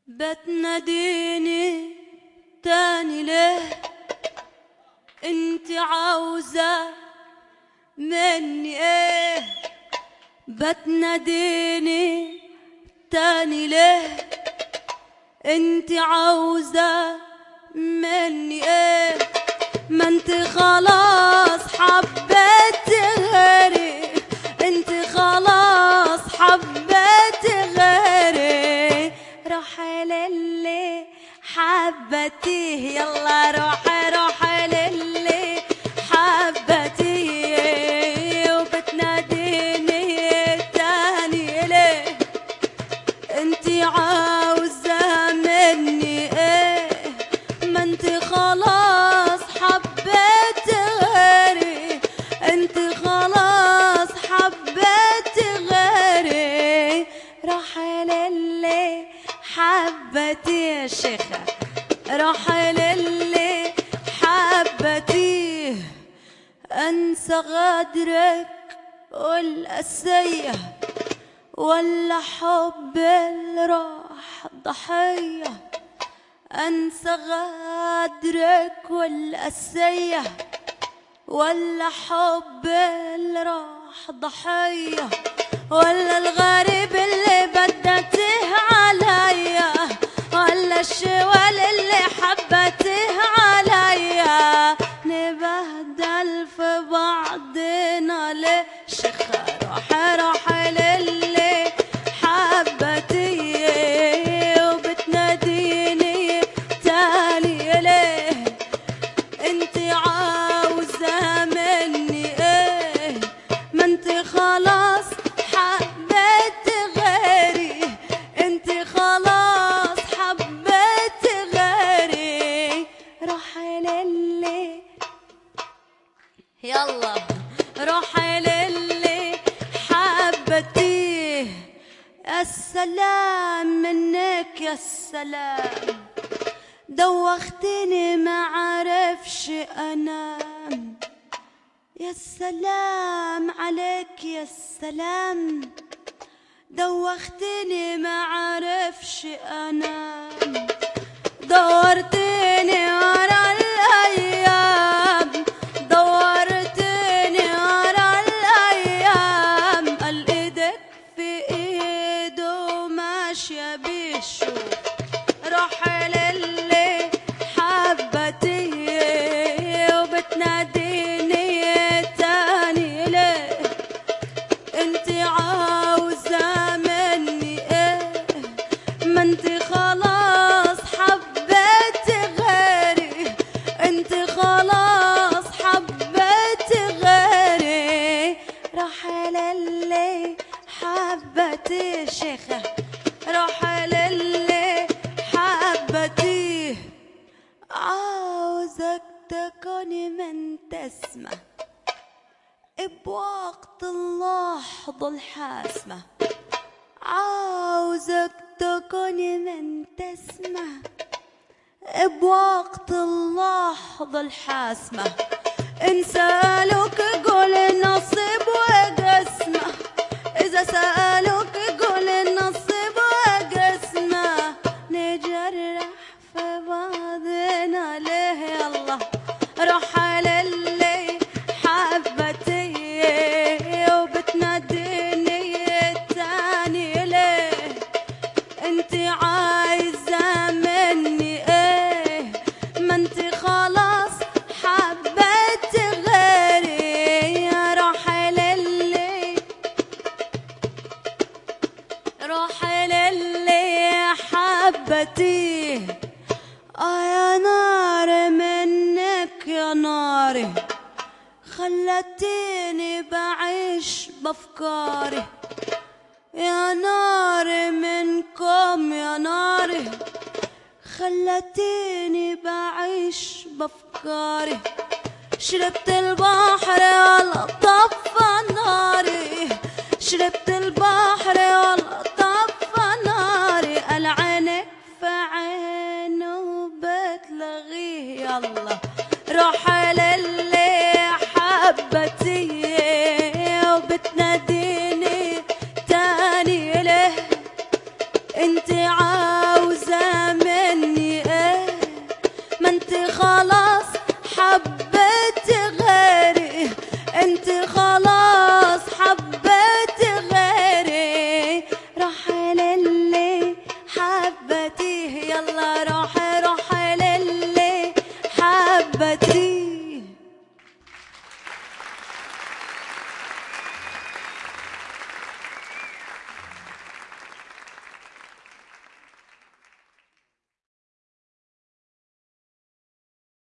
بتناديني تاني ليه انت عاوزة مني ايه بتناديني تاني ليه انت عاوزة مني ايه ما انت خلاص حبيت غيري انت خلاص حبيت غيري روح للي حبتيه يلا روح روح للي حبتيه وبتناديني تاني ليه انتي عاوزة مني ايه ما انتي خلاص حبيت غيري انتي خلاص حبيت غيري روح للي حبتي يا شيخة روح للي حبتيه انسى غدرك والأسيه ولا حب اللي راح ضحية أنسى غدرك والأسية ولا حب اللي راح ضحية ولا الغريب اللي بدته عليا ولا الشوال اللي حبته عليا نبهدل في بعضنا ليش روح روح للي حبتي وبتناديني تالي ليه انت عاوزة مني ايه ما انت خلاص حبيت غيري انت خلاص حبيت غيري روح للي يلا روح للي حبتيه السلام منك يا السلام دوختني ما عرفش انام يا السلام عليك يا السلام دوختني ما عرفش انام دورتني ورا الايام دورتني ورا الايام قال ايدك في ايده ماشيه بيشوف روح للي حبتي وبتناديني تاني ليه انت عاوزة مني ايه ما انت خلاص حبيت غيري انت خلاص حبيت غيري روح للي حبتي شيخة روح للي حبتي عاوزك تكوني من تسمع بوقت اللحظة الحاسمة عاوزك تكوني من تسمع بوقت اللحظة الحاسمة إن سألوك قول نصيب وقسمة إذا سألوك قول نصيب وقسمة نجرح في بعضنا ليه يلا روح للي حبتي وبتناديني تاني ليه انت عايزة مني ايه ما انت خلاص حبيت غيري روح للي روح للي حبتي آه يا نار منك يا ناري خلتيني بعيش بافكاري يا ناري منكم يا ناري خلتيني بعيش بافكاري شربت البحر ولا طفى ناري شربت البحر ولا طفى ناري قال عينك في عينه بتلغيه يلا روح للي حبتي وبتناديني تاني ليه انت عاوزة انت خلاص حبيت غيري روحي للي حبتيه يلا روحي روحي